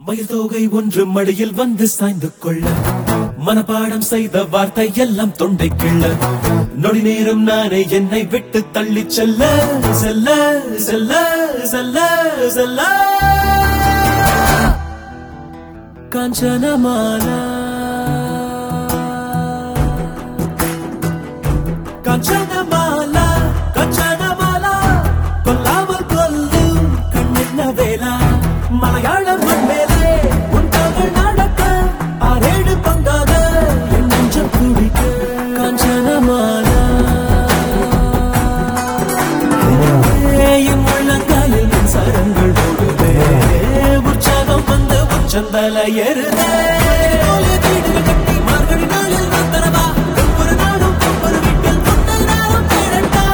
மயில் தோகை ஒன்று மடியில் வந்து சாய்ந்து கொள்ள மனப்பாடம் செய்த வார்த்தை எல்லாம் தொண்டை கிள்ள நொடி நேரம் நானே என்னை விட்டு தள்ளி செல்ல செல்ல செல்ல செல்ல செல்ல காஞ்சனமாலா காஞ்சனமாலா காஞ்சனமாலா கொல்லாமல் கொல்லும் கண்ணென்ன வேலா மலையாள மண்மேலே உன் தகழ் நடக்க ஆறேழு பங்காக என் நெஞ்சம் துடிக்க காஞ்சனமாலா என் உள்ளங்காலில் மின்சாரங்கள் ஓடுதே உற்சாகம் வந்து உச்சந்தல ஏறுதே வீடுகள் கட்டி மார்கழி நாளில் நான் தரவா ஒவ்வொரு நாளும் ஒவ்வொரு வீட்டில் பொங்கல் நாளும் பேரண்டா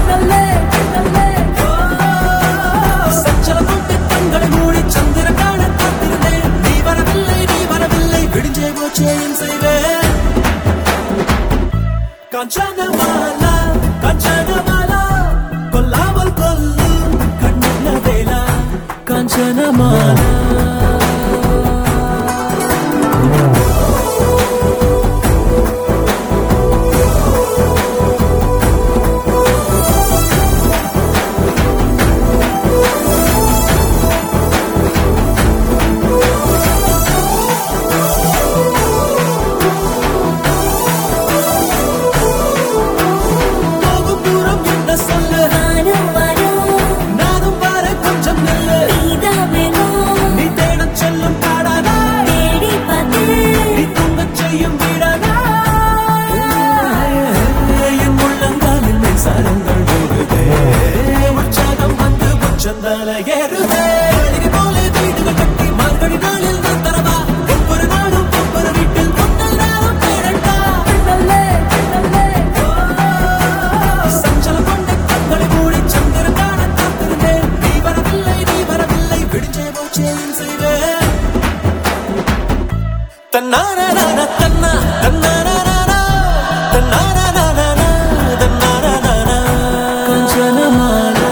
சச்சலம் கொண்டு கண்களை மூடி சந்திரன் காண காத்திருந்தேன் நீ வரவில்லை நீ வரவில்லை விடிஞ்சே போச்சே என் செய்வேன் காஞ்சனமாலா காஞ்சனமாலா கொல்லாமல் கொல்லும் கண்ணன வேலா காஞ்சனமாலா போகும் தூரம் என்ன சொல்லு வானம் வரும் நானும் வர கொஞ்சம் நில்லு நீதான் வேணும் நீ தேடச் செல்லும் காடாதா தேடி பார்த்து நீ தூங்கச் செய்யும் வீடாதா என் உள்ளங்காலில் மின்சாரங்கள் ஓடுதே உற்சாகம் வந்து உச்சந்தால ஏறுதே அழகி போல வீடுகள் கட்டி மார்கழி நாளில் நான் தரவா ஒவ்வொரு நாளும் ஒவ்வொரு வீட்டில் பொங்கல் நாளும் பேரண்டா சஞ்சலம் கொண்ட கண்களை மூடி சந்திரன் காண காத்திருந்தேன் நீ வரவில்லை நீ வரவில்லை விடிஞ்சே போச்சே என் செய்வேன் தன்னாரான தன்னா தன்னாரானா தன்னாரானா தன்னாரானா கஞ்சனமாலா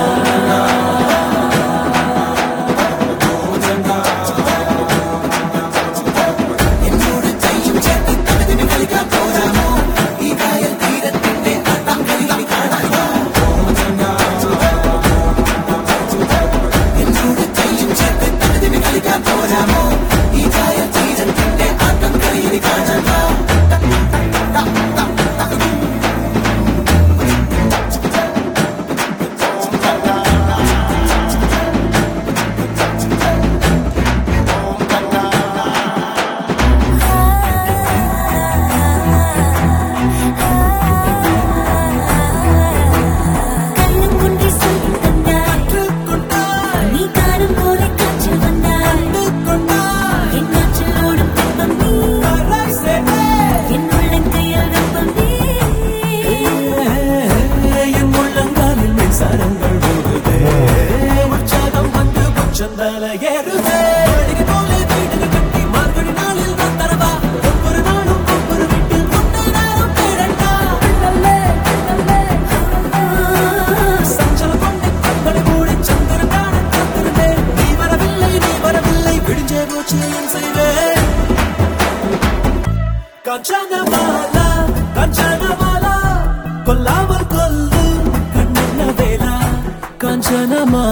கண்ணம் கொண்டே சொல்லி தந்தாய் கொண்டாய் நீ காணும் போல காற்றில் வந்தாய் கொண்டாய் என் காற்றில் ஓடும் தெப்பம் நீ கராய் சேவே என் உள்ளங்கையில் வெப்பம் நீ என் உள்ளங்காலில் மின்சாரங்கள் ஓடுதே உற்சாகம் வந்து உச்சந்தால ஏறுதே அழகி போல வீடுகள் கட்டி மார்கழி நாளில் நான் தரவா ஒவ்வொரு நாளும் ஒவ்வொரு வீட்டில் பொங்கல் நாளும் பேரண்டா சஞ்சலம் கொண்டு கண்களை மூடி சந்திரன் காண காத்திருந்தேன் நீ வரவில்லை நீ வரவில்லை விடிஞ்சே போச்சு என் செய்வேன் காஞ்சனமாலா காஞ்சனமாலா கொல்லாமல் கொல்லும் கண்ணன வேலா காஞ்சனமாலா